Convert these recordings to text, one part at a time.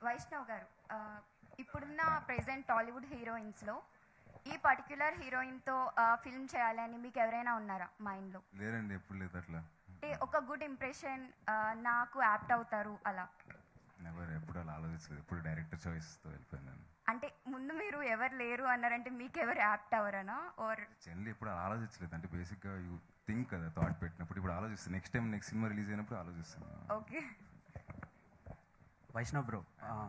వైష్ణవ్ గారు ఆ, ఇప్పుడున్న ప్రెసెంట్ టాలీవుడ్ హీరోయిన్స్లో ఈ పర్టిక్యులర్ హీరోయిన్తో ఫిల్మ్ చేయాలని మీకు ఎవరైనా ఉన్నారా మైండ్లో లేరండి ఎప్పుడు లేదు అట్లా అంటే ఒక గుడ్ ఇంప్రెషన్ నాకు యాప్ట్ అవుతారు అలా ఎవరు ఎప్పుడు అలా ఆలోచించలేదు ఎప్పుడు డైరెక్టర్ చాయిస్తో వెళ్ళిపోయాను నేను అంటే ముందు మీరు ఎవరు లేరు అన్నారంటే మీకు ఎవరు యాప్ట్ అవరనా ఓర్ జనరల్ ఎప్పుడు అలా ఆలోచించలేదు అంటే బేసిక్గా యూ థింక్ కదా థాట్ పెట్టినప్పుడు ఇప్పుడు ఆలోచిస్తాను next time next cinema release అయినప్పుడు ఆలోచిస్తాను ఓకే వైష్ణవ్ బ్రో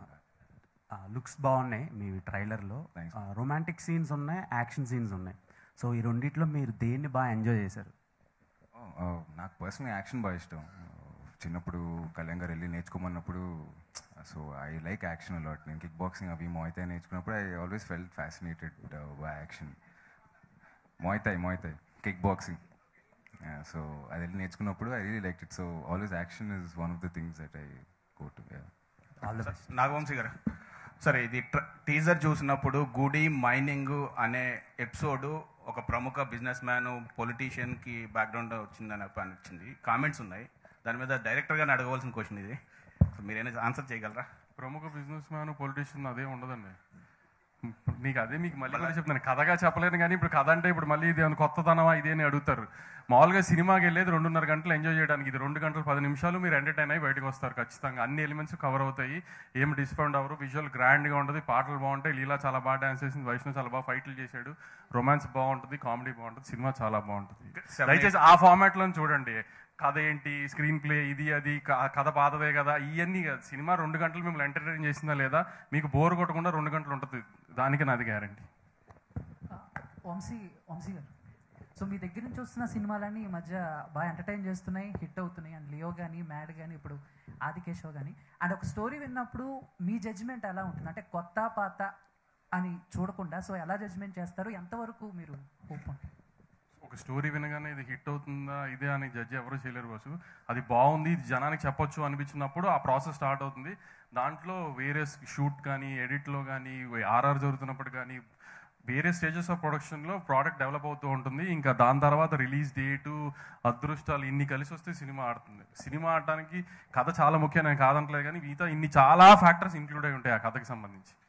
లుక్స్ బాగున్నాయి మీ ట్రైలర్లో Thanks. రొమాంటిక్ సీన్స్ ఉన్నాయి యాక్షన్ సీన్స్ ఉన్నాయి సో ఈ రెండిట్లో మీరు దేన్ని బాగా ఎంజాయ్ చేశారు Oh, oh, నాకు పర్సనల్ యాక్షన్ బాగా ఇష్టం చిన్నప్పుడు కళ్యాణ్ గారు వెళ్ళి నేర్చుకోమన్నప్పుడు so I like action a lot నేను కిక్ బాక్సింగ్ అవి మోయితాయి నేర్చుకున్నప్పుడు I always felt fascinated by action muay thai muay thai kick boxing so అది వెళ్ళి నేర్చుకున్నప్పుడు I really like it so always action is one of the things that I go to all the best Nagavamsi garu సరే ఇది teaser చూసినప్పుడు గుడి mining అనే episode ఒక ప్రముఖ బిజినెస్ మ్యాన్ పొలిటీషియన్కి బ్యాక్గ్రౌండ్ వచ్చిందని అనిపించింది కామెంట్స్ ఉన్నాయి దాని మీద డైరెక్టర్ గారిని అడగవలసిన క్వశ్చన్ ఇది సో మీరైనా ఆన్సర్ చేయగలరా ప్రముఖ బిజినెస్ మ్యాన్ పొలిటీషియన్ అదే ఉండదండి మీకు అదే మీకు మళ్ళీ మళ్ళీ చెప్తాను కథగా చెప్పలేను కానీ ఇప్పుడు కథ అంటే ఇప్పుడు మళ్ళీ ఇది ఏమైనా కొత్తదనమా ఇది అని అడుగుతారు మామూలుగా సినిమాకి వెళ్ళేది రెండున్నర గంటలు ఎంజాయ్ చేయడానికి ఇది రెండు గంటలు పది నిమిషాలు మీరు ఎంటర్టైన్ అయ్యి బయటకు వస్తారు ఖచ్చితంగా అన్ని ఎలిమెంట్స్ కవర్ అవుతాయి ఏం డిస్పౌండ్ అవ్వరు విజువల్ గ్రాండ్గా ఉంటుంది పాటలు బాగుంటాయి లీలా చాలా బాగా డాన్స్ చేసింది వైష్ణవ్ చాలా బాగా ఫైట్లు చేశాడు రొమాన్స్ బాగుంటుంది కామెడీ బాగుంటుంది సినిమా చాలా బాగుంటుంది దయచేసి ఆ ఫార్మాట్లో చూడండి కథ ఏంటి స్క్రీన్ ప్లే ఇది అది క- కథ పాతదే కదా ఇవన్నీ కాదు సినిమా రెండు గంటలు మిమ్మల్ని ఎంటర్టైన్ చేసిందా లేదా మీకు బోర్ కొట్టకుండా రెండు గంటలు ఉంటుంది దానికి నాది గ్యారంటీ వంశీ వంశీ గారు సో మీ దగ్గర నుంచి వస్తున్న సినిమాలన్నీ ఈ మధ్య బాగా ఎంటర్టైన్ చేస్తున్నాయి హిట్ అవుతున్నాయి అండ్ లియో కానీ మ్యాడ్ కానీ ఇప్పుడు ఆదికేశవ్ కానీ అండ్ ఒక స్టోరీ విన్నప్పుడు మీ జడ్జిమెంట్ ఎలా ఉంటుంది అంటే కొత్త పాత అని చూడకుండా సో ఎలా జడ్జిమెంట్ చేస్తారు ఎంతవరకు మీరు హోప్ ఉంటుంది ఒక స్టోరీ వినగానే ఇది హిట్ అవుతుందా ఇదే అని జడ్జి ఎవరు చేయలేరు బాసు అది బాగుంది ఇది జనానికి చెప్పొచ్చు అనిపించినప్పుడు ఆ ప్రాసెస్ స్టార్ట్ అవుతుంది దాంట్లో వేరే షూట్ కానీ ఎడిట్లో కానీ ఆర్ఆర్ జరుగుతున్నప్పుడు కానీ వేరే స్టేజెస్ ఆఫ్ ప్రొడక్షన్లో ప్రోడక్ట్ డెవలప్ అవుతూ ఉంటుంది ఇంకా దాని తర్వాత రిలీజ్ డేటు అదృష్టాలు ఇన్ని కలిసి వస్తే సినిమా ఆడుతుంది సినిమా ఆడటానికి కథ చాలా ముఖ్యం నేను కాదంటలేదు కానీ మిగతా ఇన్ని చాలా ఫ్యాక్టర్స్ ఇంక్లూడ్ అయి ఉంటాయి ఆ కథకి సంబంధించి